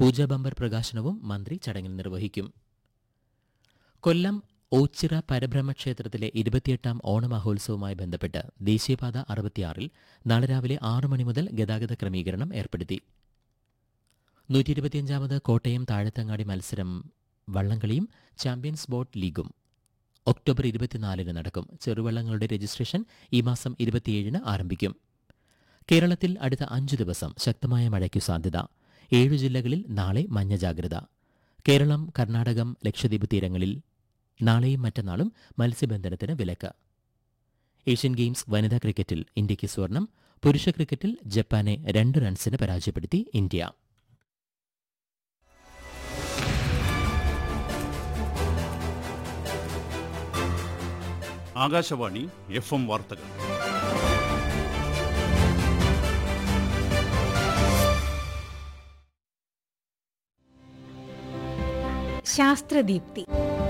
പൂജാ bumper പ്രകാശനവും മന്ത്രി ചടങ്ങിൽ നിർവഹിക്കും കൊല്ലം ഓച്ചിറ പരബ്രഹ്മ ക്ഷേത്രത്തിലെ ഇരുപത്തിയെട്ടാം ഓണമഹോത്സവവുമായി ബന്ധപ്പെട്ട് ദേശീയപാത അറുപത്തിയാറിൽ നാളെ രാവിലെ ആറു മണി മുതൽ ഗതാഗത ക്രമീകരണം ഏർപ്പെടുത്തി നൂറ്റി ഇരുപത്തിയഞ്ചാമത് കോട്ടയം താഴത്തങ്ങാടി മത്സരം വള്ളംകളിയും ചാമ്പ്യൻസ് ബോട്ട് ലീഗും ഒക്ടോബർ ഇരുപത്തിനാലിന് നടക്കും ചെറുവള്ളങ്ങളുടെ രജിസ്ട്രേഷൻ ഈ മാസം ഇരുപത്തിയേഴിന് ആരംഭിക്കും കേരളത്തിൽ അടുത്ത അഞ്ചു ദിവസം ശക്തമായ മഴയ്ക്കു സാധ്യത ഏഴു ജില്ലകളിൽ നാളെ മഞ്ഞ ജാഗ്രത കേരളം കർണാടകം ലക്ഷദ്വീപ് തീരങ്ങളിൽ നാളെയും മറ്റന്നാളും മത്സ്യബന്ധനത്തിന് വിലക്ക് ഏഷ്യൻ ഗെയിംസ് വനിതാ ക്രിക്കറ്റിൽ ഇന്ത്യയ്ക്ക് സ്വർണം പുരുഷ ക്രിക്കറ്റിൽ ജപ്പാനെ രണ്ട് റൺസിന് പരാജയപ്പെടുത്തി ഇന്ത്യ ആകാശവാണി എഫ് എം വാർത്തകൾ ശാസ്ത്രദീപ്തി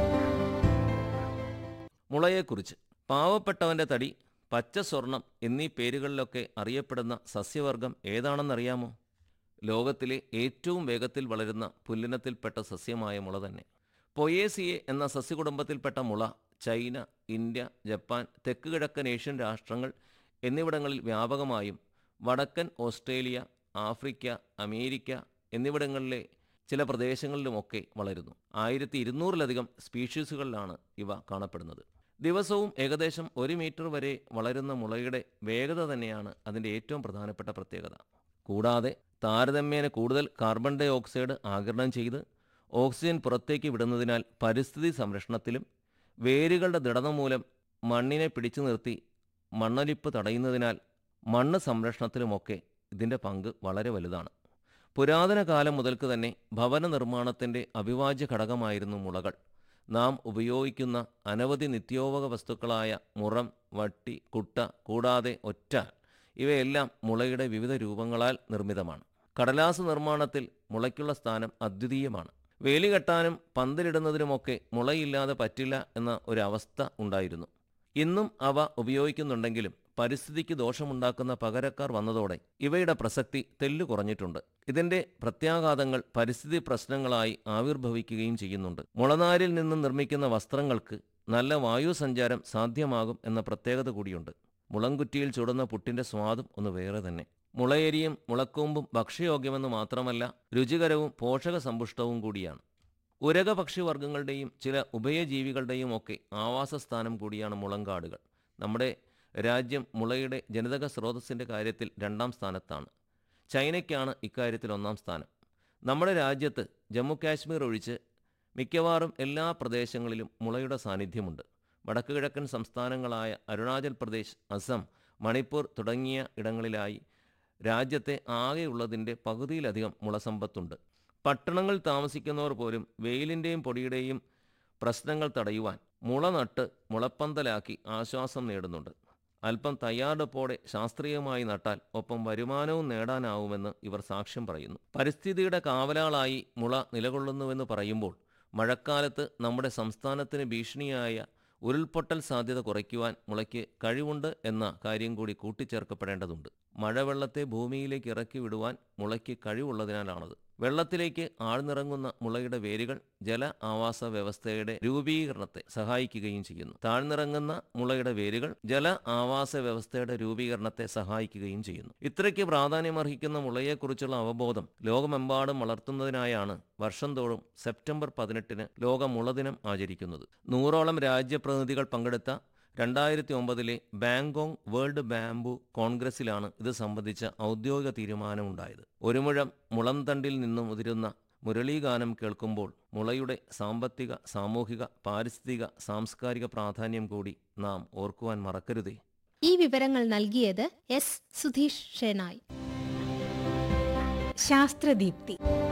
മുളയെക്കുറിച്ച് പാവപ്പെട്ടവന്റെ തടി പച്ച സ്വർണം എന്നീ പേരുകളിലൊക്കെ അറിയപ്പെടുന്ന സസ്യവർഗം ഏതാണെന്നറിയാമോ ലോകത്തിലെ ഏറ്റവും വേഗത്തിൽ വളരുന്ന പുല്ലിനത്തിൽപ്പെട്ട സസ്യമായ മുള തന്നെ പൊയേസിയെ എന്ന സസ്യകുടുംബത്തിൽപ്പെട്ട മുള ചൈന ഇന്ത്യ ജപ്പാൻ തെക്ക് കിഴക്കൻ ഏഷ്യൻ രാഷ്ട്രങ്ങൾ എന്നിവിടങ്ങളിൽ വ്യാപകമായും വടക്കൻ ഓസ്ട്രേലിയ ആഫ്രിക്ക അമേരിക്ക എന്നിവിടങ്ങളിലെ ചില പ്രദേശങ്ങളിലുമൊക്കെ വളരുന്നു ആയിരത്തി ഇരുന്നൂറിലധികം സ്പീഷീസുകളിലാണ് ഇവ കാണപ്പെടുന്നത് ദിവസവും ഏകദേശം ഒരു മീറ്റർ വരെ വളരുന്ന മുളയുടെ വേഗത തന്നെയാണ് അതിൻ്റെ ഏറ്റവും പ്രധാനപ്പെട്ട പ്രത്യേകത കൂടാതെ താരതമ്യേന കൂടുതൽ കാർബൺ ഡൈ ഓക്സൈഡ് ആഗിരണം ചെയ്ത് ഓക്സിജൻ പുറത്തേക്ക് വിടുന്നതിനാൽ പരിസ്ഥിതി സംരക്ഷണത്തിലും വേരുകളുടെ ദൃഢത മൂലം മണ്ണിനെ പിടിച്ചു നിർത്തി മണ്ണൊലിപ്പ് തടയുന്നതിനാൽ മണ്ണ് സംരക്ഷണത്തിലുമൊക്കെ ഇതിൻ്റെ പങ്ക് വളരെ വലുതാണ് പുരാതന കാലം മുതൽക്ക് തന്നെ ഭവന നിർമ്മാണത്തിൻ്റെ അവിഭാജ്യ ഘടകമായിരുന്നു മുളകൾ നാം ഉപയോഗിക്കുന്ന അനവധി നിത്യോപക വസ്തുക്കളായ മുറം വട്ടി കുട്ട കൂടാതെ ഒറ്റ ഇവയെല്ലാം മുളയുടെ വിവിധ രൂപങ്ങളാൽ നിർമ്മിതമാണ് കടലാസ് നിർമ്മാണത്തിൽ മുളയ്ക്കുള്ള സ്ഥാനം അദ്വിതീയമാണ് വേലി കെട്ടാനും പന്തലിടുന്നതിനുമൊക്കെ മുളയില്ലാതെ പറ്റില്ല എന്ന ഒരവസ്ഥ ഉണ്ടായിരുന്നു ഇന്നും അവ ഉപയോഗിക്കുന്നുണ്ടെങ്കിലും പരിസ്ഥിതിക്ക് ദോഷമുണ്ടാക്കുന്ന പകരക്കാർ വന്നതോടെ ഇവയുടെ പ്രസക്തി തെല്ലു കുറഞ്ഞിട്ടുണ്ട് ഇതിന്റെ പ്രത്യാഘാതങ്ങൾ പരിസ്ഥിതി പ്രശ്നങ്ങളായി ആവിർഭവിക്കുകയും ചെയ്യുന്നുണ്ട് മുളനാരിൽ നിന്നും നിർമ്മിക്കുന്ന വസ്ത്രങ്ങൾക്ക് നല്ല വായു സഞ്ചാരം സാധ്യമാകും എന്ന പ്രത്യേകത കൂടിയുണ്ട് മുളങ്കുറ്റിയിൽ ചുടുന്ന പുട്ടിന്റെ സ്വാദും ഒന്ന് വേറെ തന്നെ മുളയരിയും മുളക്കൂമ്പും ഭക്ഷ്യയോഗ്യമെന്ന് മാത്രമല്ല രുചികരവും പോഷക സമ്പുഷ്ടവും കൂടിയാണ് ഉരക പക്ഷിവർഗങ്ങളുടെയും ചില ഉഭയജീവികളുടെയും ഒക്കെ ആവാസസ്ഥാനം കൂടിയാണ് മുളങ്കാടുകൾ നമ്മുടെ രാജ്യം മുളയുടെ ജനിതക സ്രോതസ്സിൻ്റെ കാര്യത്തിൽ രണ്ടാം സ്ഥാനത്താണ് ചൈനയ്ക്കാണ് ഇക്കാര്യത്തിൽ ഒന്നാം സ്ഥാനം നമ്മുടെ രാജ്യത്ത് ജമ്മു കാശ്മീർ ഒഴിച്ച് മിക്കവാറും എല്ലാ പ്രദേശങ്ങളിലും മുളയുടെ സാന്നിധ്യമുണ്ട് വടക്ക് കിഴക്കൻ സംസ്ഥാനങ്ങളായ അരുണാചൽ പ്രദേശ് അസം മണിപ്പൂർ തുടങ്ങിയ ഇടങ്ങളിലായി രാജ്യത്തെ ആകെയുള്ളതിൻ്റെ പകുതിയിലധികം മുളസമ്പത്തുണ്ട് പട്ടണങ്ങളിൽ താമസിക്കുന്നവർ പോലും വെയിലിൻ്റെയും പൊടിയുടെയും പ്രശ്നങ്ങൾ തടയുവാൻ മുള നട്ട് മുളപ്പന്തലാക്കി ആശ്വാസം നേടുന്നുണ്ട് അല്പം തയ്യാറെടുപ്പോടെ ശാസ്ത്രീയമായി നട്ടാൽ ഒപ്പം വരുമാനവും നേടാനാവുമെന്ന് ഇവർ സാക്ഷ്യം പറയുന്നു പരിസ്ഥിതിയുടെ കാവലാളായി മുള നിലകൊള്ളുന്നുവെന്ന് പറയുമ്പോൾ മഴക്കാലത്ത് നമ്മുടെ സംസ്ഥാനത്തിന് ഭീഷണിയായ ഉരുൾപൊട്ടൽ സാധ്യത കുറയ്ക്കുവാൻ മുളയ്ക്ക് കഴിവുണ്ട് എന്ന കാര്യം കൂടി കൂട്ടിച്ചേർക്കപ്പെടേണ്ടതുണ്ട് മഴവെള്ളത്തെ ഭൂമിയിലേക്ക് ഇറക്കി വിടുവാൻ മുളയ്ക്ക് കഴിവുള്ളതിനാലാണത് വെള്ളത്തിലേക്ക് ആഴ്ന്നിറങ്ങുന്ന മുളയുടെ വേരുകൾ ജല ആവാസ വ്യവസ്ഥയുടെ രൂപീകരണത്തെ സഹായിക്കുകയും ചെയ്യുന്നു താഴ്ന്നിറങ്ങുന്ന മുളയുടെ വേരുകൾ ജല ആവാസ വ്യവസ്ഥയുടെ രൂപീകരണത്തെ സഹായിക്കുകയും ചെയ്യുന്നു ഇത്രയ്ക്ക് പ്രാധാന്യമർഹിക്കുന്ന മുളയെക്കുറിച്ചുള്ള അവബോധം ലോകമെമ്പാടും വളർത്തുന്നതിനായാണ് വർഷം തോറും സെപ്റ്റംബർ പതിനെട്ടിന് ലോക മുളദിനം ആചരിക്കുന്നത് നൂറോളം രാജ്യപ്രതിനിധികൾ പങ്കെടുത്ത രണ്ടായിരത്തി ഒമ്പതിലെ ബാങ്കോങ് വേൾഡ് ബാംബു കോൺഗ്രസിലാണ് ഇത് സംബന്ധിച്ച ഔദ്യോഗിക തീരുമാനമുണ്ടായത് ഒരു മുഴം മുളം തണ്ടിൽ നിന്നും ഉതിരുന്ന മുരളീഗാനം കേൾക്കുമ്പോൾ മുളയുടെ സാമ്പത്തിക സാമൂഹിക പാരിസ്ഥിതിക സാംസ്കാരിക പ്രാധാന്യം കൂടി നാം ഓർക്കുവാൻ മറക്കരുതേ ഈ വിവരങ്ങൾ നൽകിയത് എസ് സുധീഷ് ഷെനായ് ശാസ്ത്രദീപ്തി